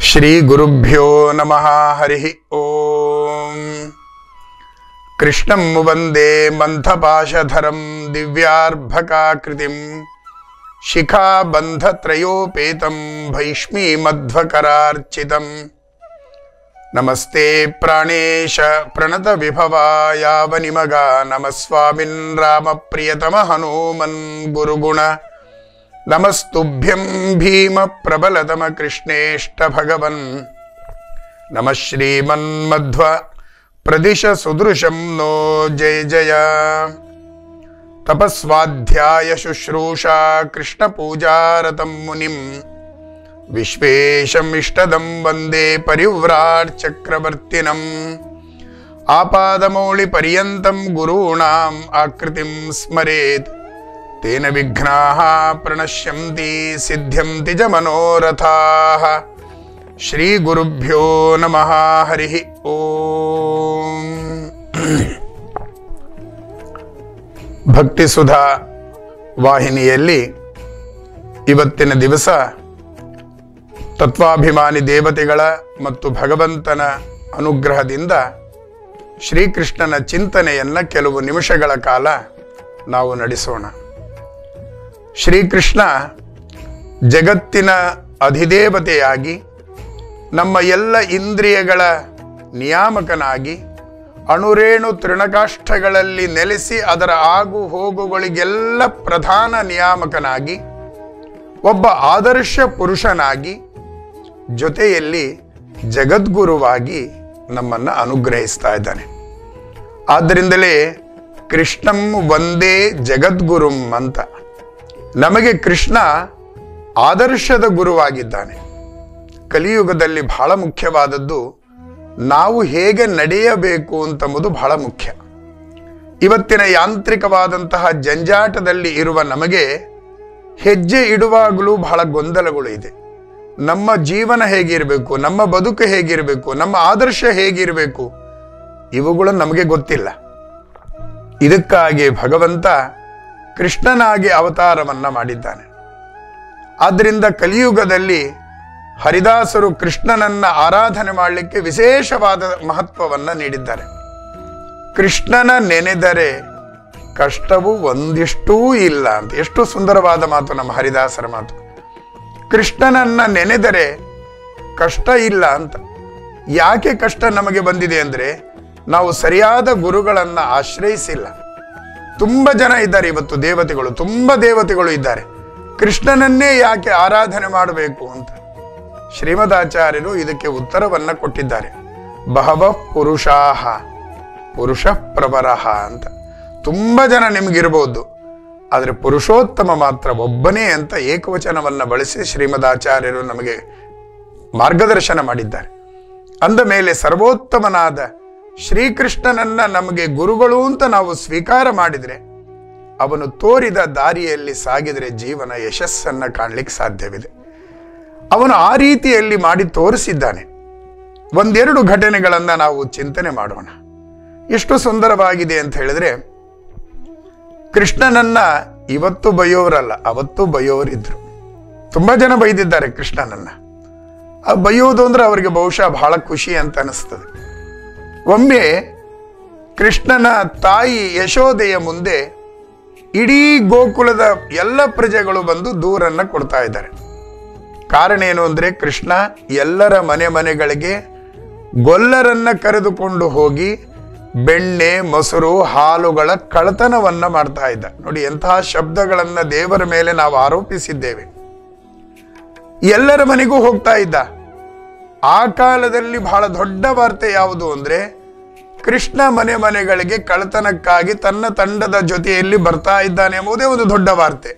श्रीगुरुभ्यो नमः हरिः ॐ कृष्णं वन्दे मन्थपाशधरं दिव्यार्भकाकृतिं शिखाबन्धत्रयोपेतं भैष्मीमध्वकरार्चितम् नमस्ते प्राणेश प्रणतविभवा यावनिमगा नमः स्वामिन् रामप्रियतम हनूमन् गुरुगुण नमस्तुभ्यं भीमप्रबलतम कृष्णेष्ट भगवन् नमः श्रीमन्मध्व प्रदिश सुदृशं नो जय जय तपस्वाध्याय शुश्रूषा कृष्णपूजारतं मुनिम् विश्वेशमिष्टदं वन्दे परिव्राट् चक्रवर्तिनम् आपादमौलिपर्यन्तं गुरूणाम् आकृतिं स्मरेत् तेन विघ्नाः प्रणश्यन्ति सिद्ध्यन्ति च मनोरथाः श्रीगुरुभ्यो नमः हरिः ॐ ಭಕ್ತಿಸುಧಾ ವಾಹಿನಿಯಲ್ಲಿ ಇವತ್ತಿನ ದಿವಸ ತತ್ವಾಭಿಮಾನಿ ದೇವತೆಗಳ ಮತ್ತು ಭಗವಂತನ ಅನುಗ್ರಹದಿಂದ ಶ್ರೀಕೃಷ್ಣನ ಚಿಂತನೆಯನ್ನ ಕೆಲವು ನಿಮಿಷಗಳ ಕಾಲ ನಾವು ನಡೆಸೋಣ ಶ್ರೀಕೃಷ್ಣ ಜಗತ್ತಿನ ಅಧಿದೇವತೆಯಾಗಿ ನಮ್ಮ ಎಲ್ಲ ಇಂದ್ರಿಯಗಳ ನಿಯಾಮಕನಾಗಿ ಅಣುರೇಣು ತೃಣಕಾಷ್ಠಗಳಲ್ಲಿ ನೆಲೆಸಿ ಅದರ ಆಗು ಹೋಗುಗಳಿಗೆಲ್ಲ ಪ್ರಧಾನ ನಿಯಾಮಕನಾಗಿ ಒಬ್ಬ ಆದರ್ಶ ಪುರುಷನಾಗಿ ಜೊತೆಯಲ್ಲಿ ಜಗದ್ಗುರುವಾಗಿ ನಮ್ಮನ್ನು ಅನುಗ್ರಹಿಸ್ತಾ ಇದ್ದಾನೆ ಆದ್ದರಿಂದಲೇ ಕೃಷ್ಣಂ ಒಂದೇ ಜಗದ್ಗುರುಂ ಅಂತ ನಮಗೆ ಕೃಷ್ಣ ಆದರ್ಶದ ಗುರುವಾಗಿದ್ದಾನೆ ಕಲಿಯುಗದಲ್ಲಿ ಬಹಳ ಮುಖ್ಯವಾದದ್ದು ನಾವು ಹೇಗೆ ನಡೆಯಬೇಕು ಅಂತಂಬುದು ಬಹಳ ಮುಖ್ಯ ಇವತ್ತಿನ ಯಾಂತ್ರಿಕವಾದಂತಹ ಜಂಜಾಟದಲ್ಲಿ ಇರುವ ನಮಗೆ ಹೆಜ್ಜೆ ಇಡುವಾಗಲೂ ಬಹಳ ಗೊಂದಲಗಳು ಇದೆ ನಮ್ಮ ಜೀವನ ಹೇಗಿರಬೇಕು ನಮ್ಮ ಬದುಕು ಹೇಗಿರಬೇಕು ನಮ್ಮ ಆದರ್ಶ ಹೇಗಿರಬೇಕು ಇವುಗಳು ನಮಗೆ ಗೊತ್ತಿಲ್ಲ ಇದಕ್ಕಾಗಿ ಭಗವಂತ ಕೃಷ್ಣನಾಗಿ ಅವತಾರವನ್ನ ಮಾಡಿದ್ದಾನೆ ಆದ್ದರಿಂದ ಕಲಿಯುಗದಲ್ಲಿ ಹರಿದಾಸರು ಕೃಷ್ಣನನ್ನ ಆರಾಧನೆ ಮಾಡಲಿಕ್ಕೆ ವಿಶೇಷವಾದ ಮಹತ್ವವನ್ನ ನೀಡಿದ್ದಾರೆ ಕೃಷ್ಣನ ನೆನೆದರೆ ಕಷ್ಟವು ಒಂದಿಷ್ಟೂ ಇಲ್ಲ ಅಂತ ಎಷ್ಟು ಸುಂದರವಾದ ಮಾತು ನಮ್ಮ ಹರಿದಾಸರ ಮಾತು ಕೃಷ್ಣನನ್ನ ನೆನೆದರೆ ಕಷ್ಟ ಇಲ್ಲ ಅಂತ ಯಾಕೆ ಕಷ್ಟ ನಮಗೆ ಬಂದಿದೆ ಅಂದ್ರೆ ನಾವು ಸರಿಯಾದ ಗುರುಗಳನ್ನ ಆಶ್ರಯಿಸಿಲ್ಲ ತುಂಬ ಜನ ಇದ್ದಾರೆ ಇವತ್ತು ದೇವತೆಗಳು ತುಂಬ ದೇವತೆಗಳು ಇದ್ದಾರೆ ಕೃಷ್ಣನನ್ನೇ ಯಾಕೆ ಆರಾಧನೆ ಮಾಡಬೇಕು ಅಂತ ಶ್ರೀಮದಾಚಾರ್ಯರು ಇದಕ್ಕೆ ಉತ್ತರವನ್ನ ಕೊಟ್ಟಿದ್ದಾರೆ ಬಹವ ಪುರುಷಾಹ ಪುರುಷ ಪ್ರವರಹ ಅಂತ ತುಂಬ ಜನ ನಿಮಗಿರ್ಬೋದು ಆದರೆ ಪುರುಷೋತ್ತಮ ಮಾತ್ರ ಒಬ್ಬನೇ ಅಂತ ಏಕವಚನವನ್ನ ಬಳಸಿ ಶ್ರೀಮದಾಚಾರ್ಯರು ನಮಗೆ ಮಾರ್ಗದರ್ಶನ ಮಾಡಿದ್ದಾರೆ ಅಂದ ಮೇಲೆ ಸರ್ವೋತ್ತಮನಾದ ಶ್ರೀಕೃಷ್ಣನನ್ನ ನಮಗೆ ಗುರುಗಳು ಅಂತ ನಾವು ಸ್ವೀಕಾರ ಮಾಡಿದರೆ ಅವನು ತೋರಿದ ದಾರಿಯಲ್ಲಿ ಸಾಗಿದರೆ ಜೀವನ ಯಶಸ್ಸನ್ನ ಕಾಣಲಿಕ್ಕೆ ಸಾಧ್ಯವಿದೆ ಅವನು ಆ ರೀತಿಯಲ್ಲಿ ಮಾಡಿ ತೋರಿಸಿದ್ದಾನೆ ಒಂದೆರಡು ಘಟನೆಗಳನ್ನ ನಾವು ಚಿಂತನೆ ಮಾಡೋಣ ಎಷ್ಟು ಸುಂದರವಾಗಿದೆ ಅಂತ ಹೇಳಿದ್ರೆ ಕೃಷ್ಣನನ್ನ ಇವತ್ತು ಬೈಯೋರಲ್ಲ ಅವತ್ತು ಬೈಯೋರಿದ್ರು ತುಂಬಾ ಜನ ಬೈದಿದ್ದಾರೆ ಕೃಷ್ಣನನ್ನ ಆ ಬೈಯೋದು ಅಂದ್ರೆ ಅವರಿಗೆ ಬಹುಶಃ ಬಹಳ ಖುಷಿ ಅಂತ ಅನಿಸ್ತದೆ ಒಮ್ಮೆ ಕೃಷ್ಣನ ತಾಯಿ ಯಶೋದೆಯ ಮುಂದೆ ಇಡೀ ಗೋಕುಲದ ಎಲ್ಲ ಪ್ರಜೆಗಳು ಬಂದು ದೂರನ್ನ ಕೊಡ್ತಾ ಇದ್ದಾರೆ ಕಾರಣ ಏನು ಅಂದ್ರೆ ಕೃಷ್ಣ ಎಲ್ಲರ ಮನೆ ಮನೆಗಳಿಗೆ ಗೊಲ್ಲರನ್ನ ಕರೆದುಕೊಂಡು ಹೋಗಿ ಬೆಣ್ಣೆ ಮೊಸರು ಹಾಲುಗಳ ಕಳತನವನ್ನ ಮಾಡ್ತಾ ಇದ್ದ ನೋಡಿ ಎಂತಹ ಶಬ್ದಗಳನ್ನ ದೇವರ ಮೇಲೆ ನಾವು ಆರೋಪಿಸಿದ್ದೇವೆ ಎಲ್ಲರ ಮನೆಗೂ ಹೋಗ್ತಾ ಇದ್ದ ಆ ಕಾಲದಲ್ಲಿ ಬಹಳ ದೊಡ್ಡ ವಾರ್ತೆ ಯಾವುದು ಅಂದ್ರೆ ಕೃಷ್ಣ ಮನೆ ಮನೆಗಳಿಗೆ ಕಳತನಕ್ಕಾಗಿ ತನ್ನ ತಂಡದ ಜೊತೆಯಲ್ಲಿ ಬರ್ತಾ ಇದ್ದಾನೆ ಎಂಬುದೇ ಒಂದು ದೊಡ್ಡ ವಾರ್ತೆ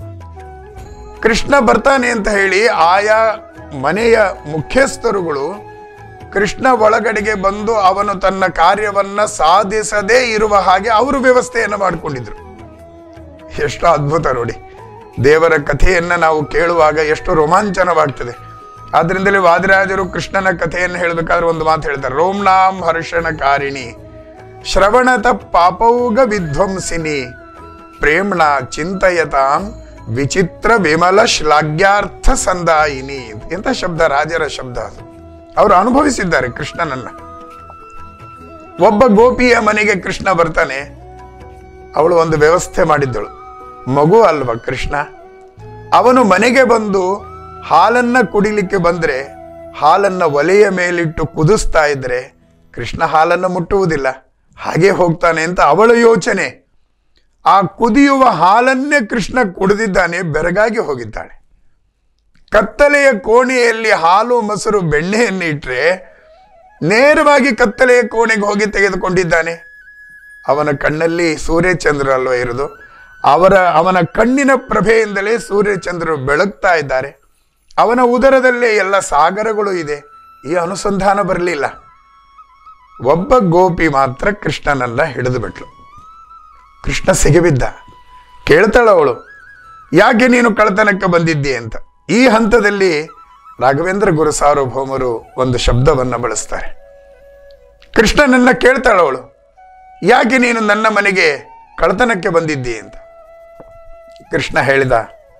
ಕೃಷ್ಣ ಬರ್ತಾನೆ ಅಂತ ಹೇಳಿ ಆಯಾ ಮನೆಯ ಮುಖ್ಯಸ್ಥರುಗಳು ಕೃಷ್ಣ ಒಳಗಡೆಗೆ ಬಂದು ಅವನು ತನ್ನ ಕಾರ್ಯವನ್ನ ಸಾಧಿಸದೇ ಇರುವ ಹಾಗೆ ಅವರು ವ್ಯವಸ್ಥೆಯನ್ನು ಮಾಡಿಕೊಂಡಿದ್ರು ಎಷ್ಟು ಅದ್ಭುತ ನೋಡಿ ದೇವರ ಕಥೆಯನ್ನ ನಾವು ಕೇಳುವಾಗ ಎಷ್ಟು ರೋಮಾಂಚನವಾಗ್ತದೆ ಆದ್ರಿಂದಲೇ ವಾದಿರಾಜರು ಕೃಷ್ಣನ ಕಥೆಯನ್ನು ಹೇಳಬೇಕಾದ್ರೆ ಒಂದು ಮಾತು ಹೇಳ್ತಾರೆ ರೋಮ್ನಾಂ ಹರ್ಷಣ ಕಾರಿಣಿ ಶ್ರವಣತ ಪಾಪೌಗ ವಿಧ್ವಂಸಿನಿ ಪ್ರೇಮ್ಣ ಚಿಂತಯತಾಂ ವಿಚಿತ್ರ ವಿಮಲ ಶ್ಲಾಘ್ಯಾರ್ಥ ಸಂದಾಯಿನಿ ಎಂತ ಶಬ್ದ ರಾಜರ ಶಬ್ದ ಅದು ಅವರು ಅನುಭವಿಸಿದ್ದಾರೆ ಕೃಷ್ಣನನ್ನ ಒಬ್ಬ ಗೋಪಿಯ ಮನೆಗೆ ಕೃಷ್ಣ ಬರ್ತಾನೆ ಅವಳು ಒಂದು ವ್ಯವಸ್ಥೆ ಮಾಡಿದ್ದಳು ಮಗು ಅಲ್ವಾ ಕೃಷ್ಣ ಅವನು ಮನೆಗೆ ಬಂದು ಹಾಲನ್ನ ಕುಡಿಲಿಕ್ಕೆ ಬಂದ್ರೆ ಹಾಲನ್ನ ಒಲೆಯ ಮೇಲಿಟ್ಟು ಕುದಿಸ್ತಾ ಇದ್ರೆ ಕೃಷ್ಣ ಹಾಲನ್ನು ಮುಟ್ಟುವುದಿಲ್ಲ ಹಾಗೆ ಹೋಗ್ತಾನೆ ಅಂತ ಅವಳ ಯೋಚನೆ ಆ ಕುದಿಯುವ ಹಾಲನ್ನೇ ಕೃಷ್ಣ ಕುಡಿದಿದ್ದಾನೆ ಬೆರಗಾಗಿ ಹೋಗಿದ್ದಾಳೆ ಕತ್ತಲೆಯ ಕೋಣೆಯಲ್ಲಿ ಹಾಲು ಮೊಸರು ಬೆಣ್ಣೆಯನ್ನು ಇಟ್ರೆ ನೇರವಾಗಿ ಕತ್ತಲೆಯ ಕೋಣೆಗೆ ಹೋಗಿ ತೆಗೆದುಕೊಂಡಿದ್ದಾನೆ ಅವನ ಕಣ್ಣಲ್ಲಿ ಸೂರ್ಯಚಂದ್ರ ಅಲ್ವ ಇರೋದು ಅವರ ಅವನ ಕಣ್ಣಿನ ಪ್ರಭೆಯಿಂದಲೇ ಸೂರ್ಯಚಂದ್ರರು ಬೆಳಗ್ತಾ ಇದ್ದಾರೆ ಅವನ ಉದರದಲ್ಲೇ ಎಲ್ಲ ಸಾಗರಗಳು ಇದೆ ಈ ಅನುಸಂಧಾನ ಬರಲಿಲ್ಲ ಒಬ್ಬ ಗೋಪಿ ಮಾತ್ರ ಕೃಷ್ಣನನ್ನ ಹಿಡಿದು ಬಿಟ್ಲು ಕೃಷ್ಣ ಸಿಗಿಬಿದ್ದ ಕೇಳ್ತಾಳ ಅವಳು ಯಾಕೆ ನೀನು ಕಳತನಕ್ಕೆ ಬಂದಿದ್ದಿ ಅಂತ ಈ ಹಂತದಲ್ಲಿ ರಾಘವೇಂದ್ರ ಗುರು ಸಾರ್ವಭೌಮರು ಒಂದು ಶಬ್ದವನ್ನ ಬಳಸ್ತಾರೆ ಕೃಷ್ಣನನ್ನ ಕೇಳ್ತಾಳ ಅವಳು ಯಾಕೆ ನೀನು ನನ್ನ ಮನೆಗೆ ಕಳತನಕ್ಕೆ ಬಂದಿದ್ದಿ ಅಂತ ಕೃಷ್ಣ ಹೇಳಿದ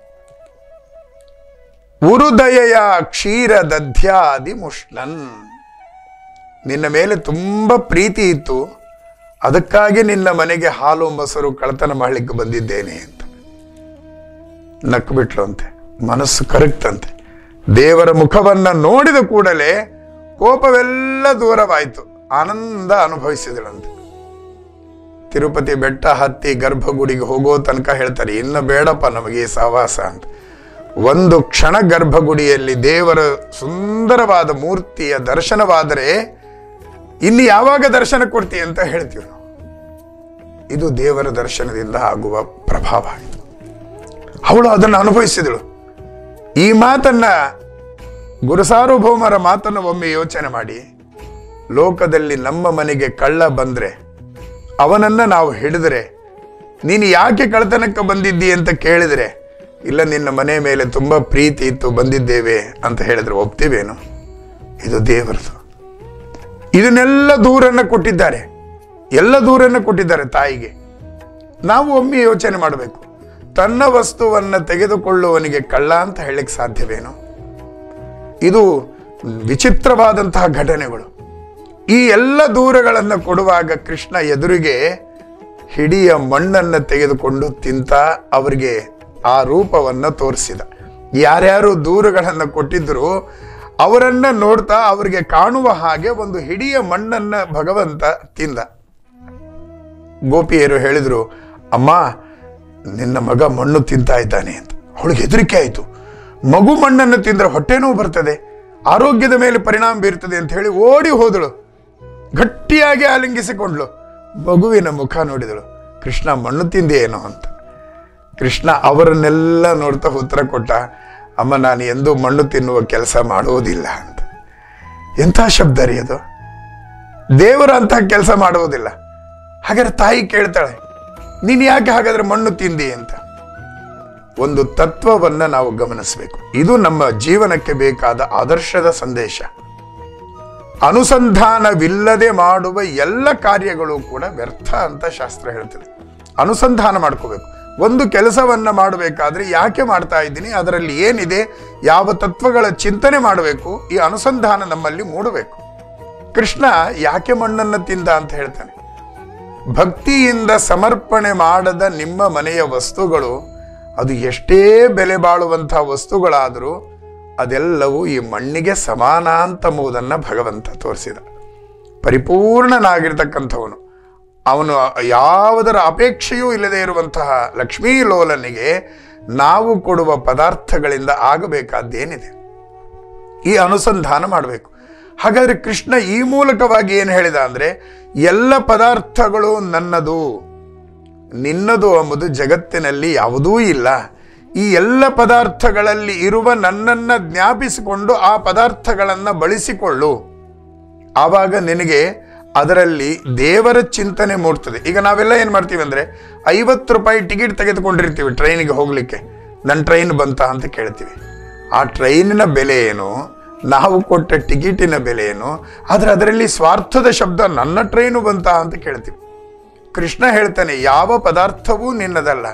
ಉರುದಯ ಕ್ಷೀರ ದಧ್ಯಾದಿ ಮುಷ್ಣನ್ ನಿನ್ನ ಮೇಲೆ ತುಂಬ ಪ್ರೀತಿ ಇತ್ತು ಅದಕ್ಕಾಗಿ ನಿನ್ನ ಮನೆಗೆ ಹಾಲು ಮೊಸರು ಕಳತನ ಮಾಡಲಿಕ್ಕೆ ಬಂದಿದ್ದೇನೆ ಅಂತ ನಕ್ಕು ಬಿಟ್ಲು ಅಂತೆ ಮನಸ್ಸು ಕರಗ್ತಂತೆ ದೇವರ ಮುಖವನ್ನ ನೋಡಿದ ಕೂಡಲೇ ಕೋಪವೆಲ್ಲ ದೂರವಾಯಿತು ಆನಂದ ಅನುಭವಿಸಿದಳಂತೆ ತಿರುಪತಿ ಬೆಟ್ಟ ಹತ್ತಿ ಗರ್ಭಗುಡಿಗೆ ಹೋಗೋ ತನಕ ಹೇಳ್ತಾರೆ ಇನ್ನು ಬೇಡಪ್ಪ ನಮಗೆ ಈ ಸಹವಾಸ ಅಂತ ಒಂದು ಕ್ಷಣ ಗರ್ಭಗುಡಿಯಲ್ಲಿ ದೇವರ ಸುಂದರವಾದ ಮೂರ್ತಿಯ ದರ್ಶನವಾದರೆ ಇನ್ನು ಯಾವಾಗ ದರ್ಶನ ಕೊಡ್ತಿ ಅಂತ ಹೇಳ್ತೀವಿ ನಾವು ಇದು ದೇವರ ದರ್ಶನದಿಂದ ಆಗುವ ಪ್ರಭಾವ ಇದು ಅವಳು ಅದನ್ನು ಅನುಭವಿಸಿದಳು ಈ ಮಾತನ್ನ ಗುರುಸಾರ್ವಭೌಮರ ಮಾತನ್ನು ಒಮ್ಮೆ ಯೋಚನೆ ಮಾಡಿ ಲೋಕದಲ್ಲಿ ನಮ್ಮ ಮನೆಗೆ ಕಳ್ಳ ಬಂದ್ರೆ ಅವನನ್ನ ನಾವು ಹಿಡಿದ್ರೆ ನೀನು ಯಾಕೆ ಕಳ್ತನಕ್ಕೆ ಬಂದಿದ್ದಿ ಅಂತ ಕೇಳಿದ್ರೆ ಇಲ್ಲ ನಿನ್ನ ಮನೆ ಮೇಲೆ ತುಂಬಾ ಪ್ರೀತಿ ಇತ್ತು ಬಂದಿದ್ದೇವೆ ಅಂತ ಹೇಳಿದ್ರೆ ಒಪ್ತೀವೇನು ಇದು ದೇವರದು ಇದನ್ನೆಲ್ಲ ದೂರನ್ನ ಕೊಟ್ಟಿದ್ದಾರೆ ಎಲ್ಲ ದೂರನ್ನ ಕೊಟ್ಟಿದ್ದಾರೆ ತಾಯಿಗೆ ನಾವು ಒಮ್ಮೆ ಯೋಚನೆ ಮಾಡಬೇಕು ತನ್ನ ವಸ್ತುವನ್ನ ತೆಗೆದುಕೊಳ್ಳುವವನಿಗೆ ಕಳ್ಳ ಅಂತ ಹೇಳಕ್ ಸಾಧ್ಯವೇನು ಇದು ವಿಚಿತ್ರವಾದಂತಹ ಘಟನೆಗಳು ಈ ಎಲ್ಲ ದೂರಗಳನ್ನು ಕೊಡುವಾಗ ಕೃಷ್ಣ ಎದುರಿಗೆ ಹಿಡಿಯ ಮಣ್ಣನ್ನು ತೆಗೆದುಕೊಂಡು ತಿಂತ ಅವರಿಗೆ ಆ ರೂಪವನ್ನು ತೋರಿಸಿದ ಯಾರ್ಯಾರು ದೂರುಗಳನ್ನು ಕೊಟ್ಟಿದ್ರು ಅವರನ್ನ ನೋಡ್ತಾ ಅವರಿಗೆ ಕಾಣುವ ಹಾಗೆ ಒಂದು ಹಿಡಿಯ ಮಣ್ಣನ್ನ ಭಗವಂತ ತಿಂದ ಗೋಪಿಯರು ಹೇಳಿದ್ರು ಅಮ್ಮ ನಿನ್ನ ಮಗ ಮಣ್ಣು ತಿಂತಾ ಇದ್ದಾನೆ ಅಂತ ಅವಳಿಗೆ ಹೆದರಿಕೆ ಆಯಿತು ಮಗು ಮಣ್ಣನ್ನು ತಿಂದ್ರೆ ಹೊಟ್ಟೆ ನೋವು ಬರ್ತದೆ ಆರೋಗ್ಯದ ಮೇಲೆ ಪರಿಣಾಮ ಬೀರ್ತದೆ ಅಂತ ಹೇಳಿ ಓಡಿ ಹೋದಳು ಗಟ್ಟಿಯಾಗಿ ಆಲಿಂಗಿಸಿಕೊಂಡ್ಳು ಮಗುವಿನ ಮುಖ ನೋಡಿದಳು ಕೃಷ್ಣ ಮಣ್ಣು ತಿಂದೆಯೇನೋ ಅಂತ ಕೃಷ್ಣ ಅವರನ್ನೆಲ್ಲ ನೋಡ್ತಾ ಉತ್ತರ ಕೊಟ್ಟ ಅಮ್ಮ ನಾನು ಎಂದೂ ಮಣ್ಣು ತಿನ್ನುವ ಕೆಲಸ ಮಾಡುವುದಿಲ್ಲ ಅಂತ ಎಂಥ ಶಬ್ದ ರೀ ಅದು ದೇವರು ಅಂತಹ ಕೆಲಸ ಮಾಡುವುದಿಲ್ಲ ಹಾಗಾದ್ರೆ ತಾಯಿ ಕೇಳ್ತಾಳೆ ನೀನು ಯಾಕೆ ಹಾಗಾದ್ರೆ ಮಣ್ಣು ತಿಂದಿ ಅಂತ ಒಂದು ತತ್ವವನ್ನ ನಾವು ಗಮನಿಸಬೇಕು ಇದು ನಮ್ಮ ಜೀವನಕ್ಕೆ ಬೇಕಾದ ಆದರ್ಶದ ಸಂದೇಶ ಅನುಸಂಧಾನವಿಲ್ಲದೆ ಮಾಡುವ ಎಲ್ಲ ಕಾರ್ಯಗಳು ಕೂಡ ವ್ಯರ್ಥ ಅಂತ ಶಾಸ್ತ್ರ ಹೇಳ್ತದೆ ಅನುಸಂಧಾನ ಮಾಡ್ಕೋಬೇಕು ಒಂದು ಕೆಲಸವನ್ನ ಮಾಡಬೇಕಾದ್ರೆ ಯಾಕೆ ಮಾಡ್ತಾ ಇದ್ದೀನಿ ಅದರಲ್ಲಿ ಏನಿದೆ ಯಾವ ತತ್ವಗಳ ಚಿಂತನೆ ಮಾಡಬೇಕು ಈ ಅನುಸಂಧಾನ ನಮ್ಮಲ್ಲಿ ಮೂಡಬೇಕು ಕೃಷ್ಣ ಯಾಕೆ ಮಣ್ಣನ್ನು ತಿಂದ ಅಂತ ಹೇಳ್ತಾನೆ ಭಕ್ತಿಯಿಂದ ಸಮರ್ಪಣೆ ಮಾಡದ ನಿಮ್ಮ ಮನೆಯ ವಸ್ತುಗಳು ಅದು ಎಷ್ಟೇ ಬೆಲೆ ಬಾಳುವಂತಹ ವಸ್ತುಗಳಾದರೂ ಅದೆಲ್ಲವೂ ಈ ಮಣ್ಣಿಗೆ ಸಮಾನ ಅಂತಂಬುದನ್ನು ಭಗವಂತ ತೋರಿಸಿದ ಪರಿಪೂರ್ಣನಾಗಿರ್ತಕ್ಕಂಥವನು ಅವನು ಯಾವುದರ ಅಪೇಕ್ಷೆಯೂ ಇಲ್ಲದೆ ಇರುವಂತಹ ಲಕ್ಷ್ಮೀ ಲೋಲನಿಗೆ ನಾವು ಕೊಡುವ ಪದಾರ್ಥಗಳಿಂದ ಆಗಬೇಕಾದ್ದೇನಿದೆ ಈ ಅನುಸಂಧಾನ ಮಾಡಬೇಕು ಹಾಗಾದ್ರೆ ಕೃಷ್ಣ ಈ ಮೂಲಕವಾಗಿ ಏನು ಹೇಳಿದ ಅಂದ್ರೆ ಎಲ್ಲ ಪದಾರ್ಥಗಳು ನನ್ನದು ನಿನ್ನದು ಎಂಬುದು ಜಗತ್ತಿನಲ್ಲಿ ಯಾವುದೂ ಇಲ್ಲ ಈ ಎಲ್ಲ ಪದಾರ್ಥಗಳಲ್ಲಿ ಇರುವ ನನ್ನನ್ನ ಜ್ಞಾಪಿಸಿಕೊಂಡು ಆ ಪದಾರ್ಥಗಳನ್ನ ಬಳಸಿಕೊಳ್ಳು ಆವಾಗ ನಿನಗೆ ಅದರಲ್ಲಿ ದೇವರ ಚಿಂತನೆ ಮೂಡ್ತದೆ ಈಗ ನಾವೆಲ್ಲ ಏನು ಮಾಡ್ತೀವಿ ಅಂದರೆ ಐವತ್ತು ರೂಪಾಯಿ ಟಿಕೆಟ್ ತೆಗೆದುಕೊಂಡಿರ್ತೀವಿ ಟ್ರೈನಿಗೆ ಹೋಗಲಿಕ್ಕೆ ನನ್ನ ಟ್ರೈನ್ ಬಂತ ಅಂತ ಕೇಳ್ತೀವಿ ಆ ಟ್ರೈನಿನ ಬೆಲೆ ಏನು ನಾವು ಕೊಟ್ಟ ಟಿಕೆಟಿನ ಬೆಲೆ ಏನು ಆದರೆ ಅದರಲ್ಲಿ ಸ್ವಾರ್ಥದ ಶಬ್ದ ನನ್ನ ಟ್ರೈನು ಬಂತ ಅಂತ ಕೇಳ್ತೀವಿ ಕೃಷ್ಣ ಹೇಳ್ತಾನೆ ಯಾವ ಪದಾರ್ಥವೂ ನಿನ್ನದಲ್ಲ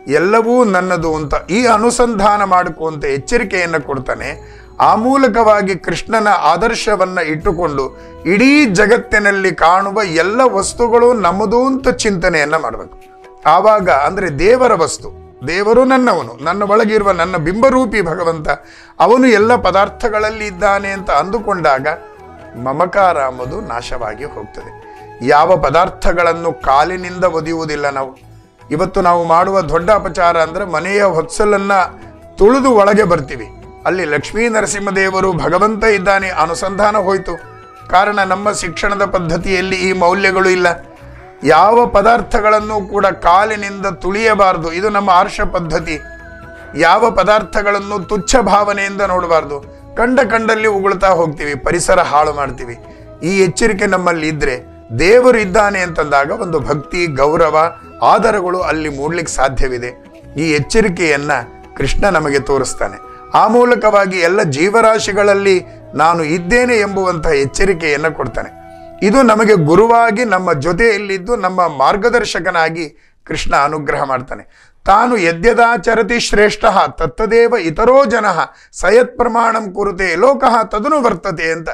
ಎಲ್ಲವೂ ನನ್ನದು ಅಂತ ಈ ಅನುಸಂಧಾನ ಮಾಡಿಕೊಂತ ಎಚ್ಚರಿಕೆಯನ್ನು ಕೊಡ್ತಾನೆ ಆ ಮೂಲಕವಾಗಿ ಕೃಷ್ಣನ ಆದರ್ಶವನ್ನ ಇಟ್ಟುಕೊಂಡು ಇಡೀ ಜಗತ್ತಿನಲ್ಲಿ ಕಾಣುವ ಎಲ್ಲ ವಸ್ತುಗಳು ನಮ್ಮದು ಅಂತ ಚಿಂತನೆಯನ್ನ ಮಾಡಬೇಕು ಆವಾಗ ಅಂದ್ರೆ ದೇವರ ವಸ್ತು ದೇವರು ನನ್ನವನು ನನ್ನ ಒಳಗಿರುವ ನನ್ನ ಬಿಂಬರೂಪಿ ಭಗವಂತ ಅವನು ಎಲ್ಲ ಪದಾರ್ಥಗಳಲ್ಲಿ ಇದ್ದಾನೆ ಅಂತ ಅಂದುಕೊಂಡಾಗ ಮಮಕಾರ ಎಂಬುದು ನಾಶವಾಗಿ ಹೋಗ್ತದೆ ಯಾವ ಪದಾರ್ಥಗಳನ್ನು ಕಾಲಿನಿಂದ ಒದೆಯುವುದಿಲ್ಲ ನಾವು ಇವತ್ತು ನಾವು ಮಾಡುವ ದೊಡ್ಡ ಅಪಚಾರ ಅಂದ್ರೆ ಮನೆಯ ಹೊತ್ಸಲನ್ನ ತುಳಿದು ಒಳಗೆ ಬರ್ತೀವಿ ಅಲ್ಲಿ ಲಕ್ಷ್ಮೀ ನರಸಿಂಹದೇವರು ಭಗವಂತ ಇದ್ದಾನೆ ಅನುಸಂಧಾನ ಹೋಯಿತು ಕಾರಣ ನಮ್ಮ ಶಿಕ್ಷಣದ ಪದ್ಧತಿಯಲ್ಲಿ ಈ ಮೌಲ್ಯಗಳು ಇಲ್ಲ ಯಾವ ಪದಾರ್ಥಗಳನ್ನು ಕೂಡ ಕಾಲಿನಿಂದ ತುಳಿಯಬಾರದು ಇದು ನಮ್ಮ ಆರ್ಷ ಪದ್ಧತಿ ಯಾವ ಪದಾರ್ಥಗಳನ್ನು ತುಚ್ಛ ಭಾವನೆಯಿಂದ ನೋಡಬಾರ್ದು ಕಂಡ ಕಂಡಲ್ಲಿ ಉಗುಳ್ತಾ ಹೋಗ್ತೀವಿ ಪರಿಸರ ಹಾಳು ಮಾಡ್ತೀವಿ ಈ ಎಚ್ಚರಿಕೆ ನಮ್ಮಲ್ಲಿ ಇದ್ರೆ ದೇವರು ಇದ್ದಾನೆ ಅಂತಂದಾಗ ಒಂದು ಭಕ್ತಿ ಗೌರವ ಆದರಗಳು ಅಲ್ಲಿ ಮೂಡ್ಲಿಕ್ಕೆ ಸಾಧ್ಯವಿದೆ ಈ ಎಚ್ಚರಿಕೆಯನ್ನ ಕೃಷ್ಣ ನಮಗೆ ತೋರಿಸ್ತಾನೆ ಆ ಮೂಲಕವಾಗಿ ಎಲ್ಲ ಜೀವರಾಶಿಗಳಲ್ಲಿ ನಾನು ಇದ್ದೇನೆ ಎಂಬುವಂತಹ ಎಚ್ಚರಿಕೆಯನ್ನು ಕೊಡ್ತಾನೆ ಇದು ನಮಗೆ ಗುರುವಾಗಿ ನಮ್ಮ ಜೊತೆಯಲ್ಲಿದ್ದು ನಮ್ಮ ಮಾರ್ಗದರ್ಶಕನಾಗಿ ಕೃಷ್ಣ ಅನುಗ್ರಹ ಮಾಡ್ತಾನೆ ತಾನು ಯದ್ಯದಾಚರತಿ ಶ್ರೇಷ್ಠ ತತ್ತದೇವ ಇತರೋ ಜನ ಸಯತ್ ಪ್ರಮಾಣಂ ಕುರುತೆ ಲೋಕಃ ತದನು ವರ್ತತೆ ಅಂತ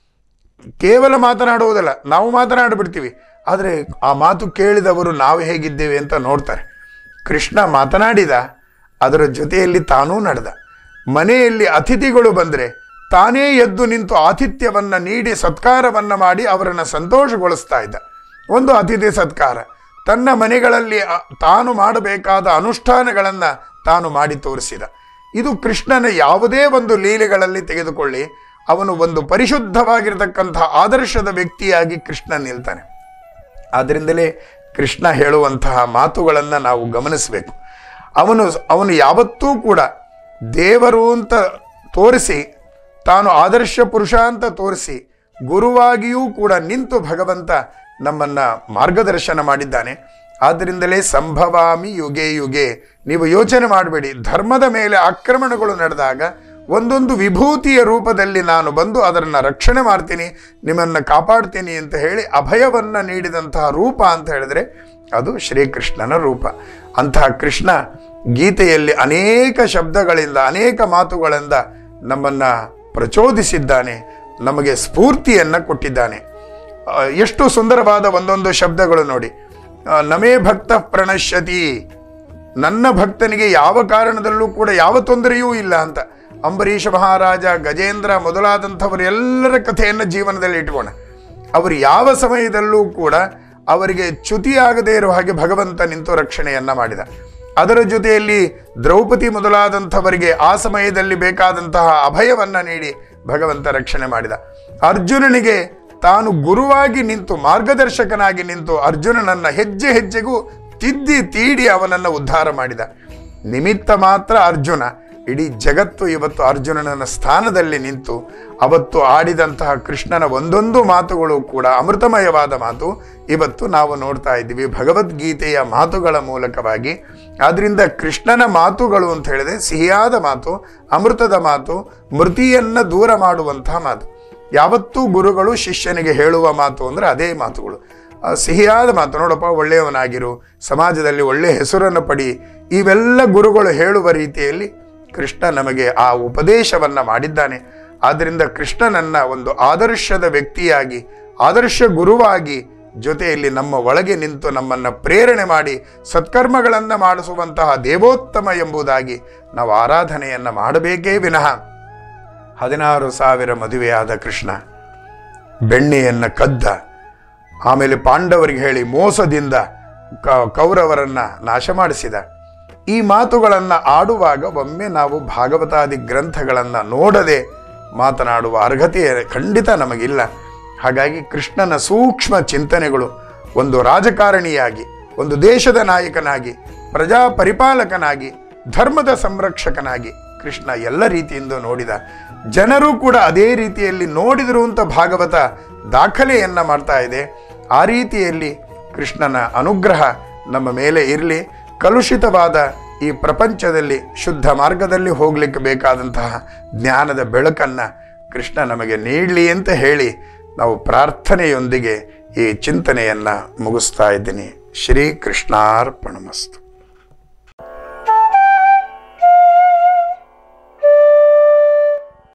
ಕೇವಲ ಮಾತನಾಡುವುದಲ್ಲ ನಾವು ಮಾತನಾಡಿಬಿಡ್ತೀವಿ ಆದರೆ ಆ ಮಾತು ಕೇಳಿದವರು ನಾವು ಹೇಗಿದ್ದೇವೆ ಅಂತ ನೋಡ್ತಾರೆ ಕೃಷ್ಣ ಮಾತನಾಡಿದ ಅದರ ಜೊತೆಯಲ್ಲಿ ತಾನೂ ನಡೆದ ಮನೆಯಲ್ಲಿ ಅತಿಥಿಗಳು ಬಂದರೆ ತಾನೇ ಎದ್ದು ನಿಂತು ಆತಿಥ್ಯವನ್ನ ನೀಡಿ ಸತ್ಕಾರವನ್ನ ಮಾಡಿ ಅವರನ್ನು ಸಂತೋಷಗೊಳಿಸ್ತಾ ಇದ್ದ ಒಂದು ಅತಿಥಿ ಸತ್ಕಾರ ತನ್ನ ಮನೆಗಳಲ್ಲಿ ಅ- ತಾನು ಮಾಡಬೇಕಾದ ಅನುಷ್ಠಾನಗಳನ್ನು ತಾನು ಮಾಡಿ ತೋರಿಸಿದ ಇದು ಕೃಷ್ಣನ ಯಾವುದೇ ಒಂದು ಲೀಲೆಗಳಲ್ಲಿ ತೆಗೆದುಕೊಳ್ಳಿ ಅವನು ಒಂದು ಪರಿಶುದ್ಧವಾಗಿರತಕ್ಕಂತಹ ಆದರ್ಶದ ವ್ಯಕ್ತಿಯಾಗಿ ಕೃಷ್ಣ ನಿಲ್ತಾನೆ ಆದ್ದರಿಂದಲೇ ಕೃಷ್ಣ ಹೇಳುವಂತಹ ಮಾತುಗಳನ್ನು ನಾವು ಗಮನಿಸಬೇಕು ಅವನು ಅವನು ಯಾವತ್ತೂ ಕೂಡ ದೇವರು ಅಂತ ತೋರಿಸಿ ತಾನು ಆದರ್ಶ ಪುರುಷ ಅಂತ ತೋರಿಸಿ ಗುರುವಾಗಿಯೂ ಕೂಡ ನಿಂತು ಭಗವಂತ ನಮ್ಮನ್ನ ಮಾರ್ಗದರ್ಶನ ಮಾಡಿದ್ದಾನೆ ಆದ್ದರಿಂದಲೇ ಸಂಭವಾಮಿ ಯುಗೆ ಯುಗೆ ನೀವು ಯೋಚನೆ ಮಾಡಬೇಡಿ ಧರ್ಮದ ಮೇಲೆ ಆಕ್ರಮಣಗಳು ನಡೆದಾಗ ಒಂದೊಂದು ವಿಭೂತಿಯ ರೂಪದಲ್ಲಿ ನಾನು ಬಂದು ಅದನ್ನು ರಕ್ಷಣೆ ಮಾಡ್ತೀನಿ ನಿಮ್ಮನ್ನು ಕಾಪಾಡ್ತೀನಿ ಅಂತ ಹೇಳಿ ಅಭಯವನ್ನ ನೀಡಿದಂತಹ ರೂಪ ಅಂತ ಹೇಳಿದ್ರೆ ಅದು ಶ್ರೀಕೃಷ್ಣನ ರೂಪ ಅಂತಹ ಕೃಷ್ಣ ಗೀತೆಯಲ್ಲಿ ಅನೇಕ ಶಬ್ದಗಳಿಂದ ಅನೇಕ ಮಾತುಗಳಿಂದ ನಮ್ಮನ್ನ ಪ್ರಚೋದಿಸಿದ್ದಾನೆ ನಮಗೆ ಸ್ಫೂರ್ತಿಯನ್ನ ಕೊಟ್ಟಿದ್ದಾನೆ ಆ, ಎಷ್ಟು ಸುಂದರವಾದ ಒಂದೊಂದು ಶಬ್ದಗಳು ನೋಡಿ ಆ, ನಮೇ ಭಕ್ತ ಪ್ರಣಶ್ಯತಿ ನನ್ನ ಭಕ್ತನಿಗೆ ಯಾವ ಕಾರಣದಲ್ಲೂ ಕೂಡ ಯಾವ ತೊಂದರೆಯೂ ಇಲ್ಲ ಅಂತ ಅಂಬರೀಷ ಮಹಾರಾಜ ಗಜೇಂದ್ರ ಮೊದಲಾದಂಥವರು ಎಲ್ಲರ ಕಥೆಯನ್ನು ಜೀವನದಲ್ಲಿ ಇಟ್ಕೋಣ ಅವರು ಯಾವ ಸಮಯದಲ್ಲೂ ಕೂಡ ಅವರಿಗೆ ಚ್ಯುತಿಯಾಗದೇ ಇರುವ ಹಾಗೆ ಭಗವಂತ ನಿಂತು ರಕ್ಷಣೆಯನ್ನ ಮಾಡಿದ ಅದರ ಜೊತೆಯಲ್ಲಿ ದ್ರೌಪದಿ ಮೊದಲಾದಂಥವರಿಗೆ ಆ ಸಮಯದಲ್ಲಿ ಬೇಕಾದಂತಹ ಅಭಯವನ್ನ ನೀಡಿ ಭಗವಂತ ರಕ್ಷಣೆ ಮಾಡಿದ ಅರ್ಜುನನಿಗೆ ತಾನು ಗುರುವಾಗಿ ನಿಂತು ಮಾರ್ಗದರ್ಶಕನಾಗಿ ನಿಂತು ಅರ್ಜುನನನ್ನ ಹೆಜ್ಜೆ ಹೆಜ್ಜೆಗೂ ತಿದ್ದಿ ತೀಡಿ ಅವನನ್ನು ಉದ್ಧಾರ ಮಾಡಿದ ನಿಮಿತ್ತ ಮಾತ್ರ ಅರ್ಜುನ ಇಡೀ ಜಗತ್ತು ಇವತ್ತು ಅರ್ಜುನನ ಸ್ಥಾನದಲ್ಲಿ ನಿಂತು ಅವತ್ತು ಆಡಿದಂತಹ ಕೃಷ್ಣನ ಒಂದೊಂದು ಮಾತುಗಳು ಕೂಡ ಅಮೃತಮಯವಾದ ಮಾತು ಇವತ್ತು ನಾವು ನೋಡ್ತಾ ಇದ್ದೀವಿ ಭಗವದ್ಗೀತೆಯ ಮಾತುಗಳ ಮೂಲಕವಾಗಿ ಆದ್ರಿಂದ ಕೃಷ್ಣನ ಮಾತುಗಳು ಅಂತ ಹೇಳಿದ್ರೆ ಸಿಹಿಯಾದ ಮಾತು ಅಮೃತದ ಮಾತು ಮೃತಿಯನ್ನ ದೂರ ಮಾಡುವಂತಹ ಮಾತು ಯಾವತ್ತೂ ಗುರುಗಳು ಶಿಷ್ಯನಿಗೆ ಹೇಳುವ ಮಾತು ಅಂದ್ರೆ ಅದೇ ಮಾತುಗಳು ಆ ಸಿಹಿಯಾದ ಮಾತು ನೋಡಪ್ಪ ಒಳ್ಳೆಯವನಾಗಿರು ಸಮಾಜದಲ್ಲಿ ಒಳ್ಳೆ ಹೆಸರನ್ನು ಪಡಿ ಇವೆಲ್ಲ ಗುರುಗಳು ಹೇಳುವ ರೀತಿಯಲ್ಲಿ ಕೃಷ್ಣ ನಮಗೆ ಆ ಉಪದೇಶವನ್ನ ಮಾಡಿದ್ದಾನೆ ಆದ್ದರಿಂದ ಕೃಷ್ಣನನ್ನ ಒಂದು ಆದರ್ಶದ ವ್ಯಕ್ತಿಯಾಗಿ ಆದರ್ಶ ಗುರುವಾಗಿ ಜೊತೆಯಲ್ಲಿ ನಮ್ಮ ಒಳಗೆ ನಿಂತು ನಮ್ಮನ್ನ ಪ್ರೇರಣೆ ಮಾಡಿ ಸತ್ಕರ್ಮಗಳನ್ನು ಮಾಡಿಸುವಂತಹ ದೇವೋತ್ತಮ ಎಂಬುದಾಗಿ ನಾವು ಆರಾಧನೆಯನ್ನ ಮಾಡಬೇಕೇ ವಿನಃ ಹದಿನಾರು ಸಾವಿರ ಮದುವೆಯಾದ ಕೃಷ್ಣ ಬೆಣ್ಣೆಯನ್ನ ಕದ್ದ ಆಮೇಲೆ ಪಾಂಡವರಿಗೆ ಹೇಳಿ ಮೋಸದಿಂದ ಕ- ಕೌರವರನ್ನ ನಾಶ ಮಾಡಿಸಿದ ಈ ಮಾತುಗಳನ್ನು ಆಡುವಾಗ ಒಮ್ಮೆ ನಾವು ಭಾಗವತಾದಿ ಗ್ರಂಥಗಳನ್ನು ನೋಡದೆ ಮಾತನಾಡುವ ಅರ್ಹತೆ ಖಂಡಿತ ನಮಗಿಲ್ಲ ಹಾಗಾಗಿ ಕೃಷ್ಣನ ಸೂಕ್ಷ್ಮ ಚಿಂತನೆಗಳು ಒಂದು ರಾಜಕಾರಣಿಯಾಗಿ ಒಂದು ದೇಶದ ನಾಯಕನಾಗಿ ಪ್ರಜಾ ಪರಿಪಾಲಕನಾಗಿ ಧರ್ಮದ ಸಂರಕ್ಷಕನಾಗಿ ಕೃಷ್ಣ ಎಲ್ಲ ರೀತಿಯಿಂದ ನೋಡಿದ ಜನರು ಕೂಡ ಅದೇ ರೀತಿಯಲ್ಲಿ ನೋಡಿದರು ಅಂತ ಭಾಗವತ ದಾಖಲೆಯನ್ನ ಮಾಡ್ತಾ ಇದೆ ಆ ರೀತಿಯಲ್ಲಿ ಕೃಷ್ಣನ ಅನುಗ್ರಹ ನಮ್ಮ ಮೇಲೆ ಇರಲಿ ಕಲುಷಿತವಾದ ಈ ಪ್ರಪಂಚದಲ್ಲಿ ಶುದ್ಧ ಮಾರ್ಗದಲ್ಲಿ ಹೋಗ್ಲಿಕ್ಕೆ ಬೇಕಾದಂತಹ ಜ್ಞಾನದ ಬೆಳಕನ್ನ ಕೃಷ್ಣ ನಮಗೆ ನೀಡಲಿ ಅಂತ ಹೇಳಿ ನಾವು ಪ್ರಾರ್ಥನೆಯೊಂದಿಗೆ ಈ ಚಿಂತನೆಯನ್ನ ಮುಗಿಸ್ತಾ ಇದ್ದೀನಿ ಶ್ರೀ ಕೃಷ್ಣಾರ್ಪಣಮಸ್ತು